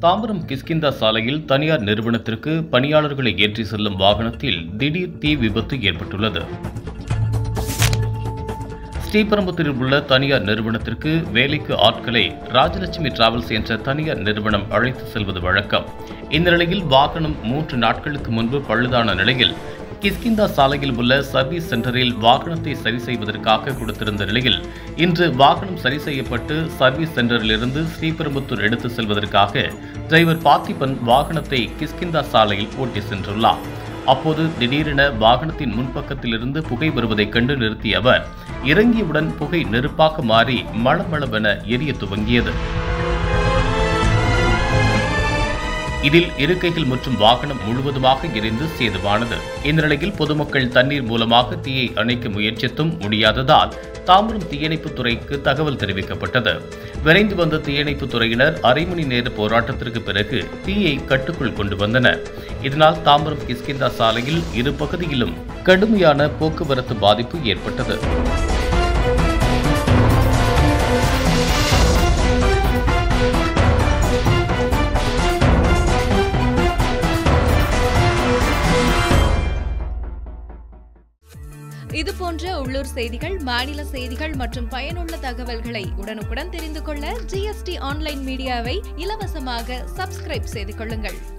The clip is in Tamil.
தாம்பரம் கிஸ்கிந்தா சாலையில் தனியார் நிறுவனத்திற்கு பணியாளர்களை ஏற்றி செல்லும் வாகனத்தில் திடீர் தீ விபத்து ஏற்பட்டுள்ளது ஸ்ரீபெரும்புத்தூரில் உள்ள தனியார் நிறுவனத்திற்கு வேலைக்கு ஆட்களை ராஜலட்சுமி டிராவல்ஸ் என்ற தனியார் நிறுவனம் அழைத்து செல்வது வழக்கம் இந்த நிலையில் வாகனம் மூன்று நாட்களுக்கு முன்பு பழுதான நிலையில் கிஸ்கிந்தா சாலையில் உள்ள சர்வீஸ் சென்டரில் வாகனத்தை சரி செய்வதற்காக கொடுத்திருந்த நிலையில் இன்று வாகனம் சரி செய்யப்பட்டு சர்வீஸ் சென்டரிலிருந்து ஸ்ரீபெரும்புத்தூர் எடுத்து செல்வதற்காக டிரைவர் பார்த்திபன் வாகனத்தை கிஸ்கிந்தா சாலையில் ஓட்டி சென்றுள்ளார் அப்போது திடீரென வாகனத்தின் முன்பக்கத்திலிருந்து புகை வருவதைக் கண்டு நிறுத்திய அவர் இறங்கியவுடன் புகை நெருப்பாக மாறி மளமளவென எரிய துவங்கியது இதில் இருக்கைகள் மற்றும் வாகனம் முழுவதுமாக எரிந்து சேதமானது இந்த நிலையில் பொதுமக்கள் தண்ணீர் மூலமாக தீயை அணைக்க முயற்சித்தும் முடியாததால் தாம்பரம் தீயணைப்புத் துறைக்கு தகவல் தெரிவிக்கப்பட்டது விரைந்து வந்த தீயணைப்புத் துறையினர் அரை மணி நேர போராட்டத்திற்கு பிறகு தீயை கட்டுக்குள் கொண்டு வந்தனர் இதனால் தாம்பரம் கிஸ்கிந்தா சாலையில் இரு பகுதியிலும் கடுமையான போக்குவரத்து பாதிப்பு ஏற்பட்டது இது போன்ற உள்ளூர் செய்திகள் மாநில செய்திகள் மற்றும் பயனுள்ள தகவல்களை உடனுக்குடன் தெரிந்து கொள்ள ஜிஎஸ்டி ஆன்லைன் மீடியாவை இலவசமாக சப்ஸ்கிரைப் செய்து கொள்ளுங்கள்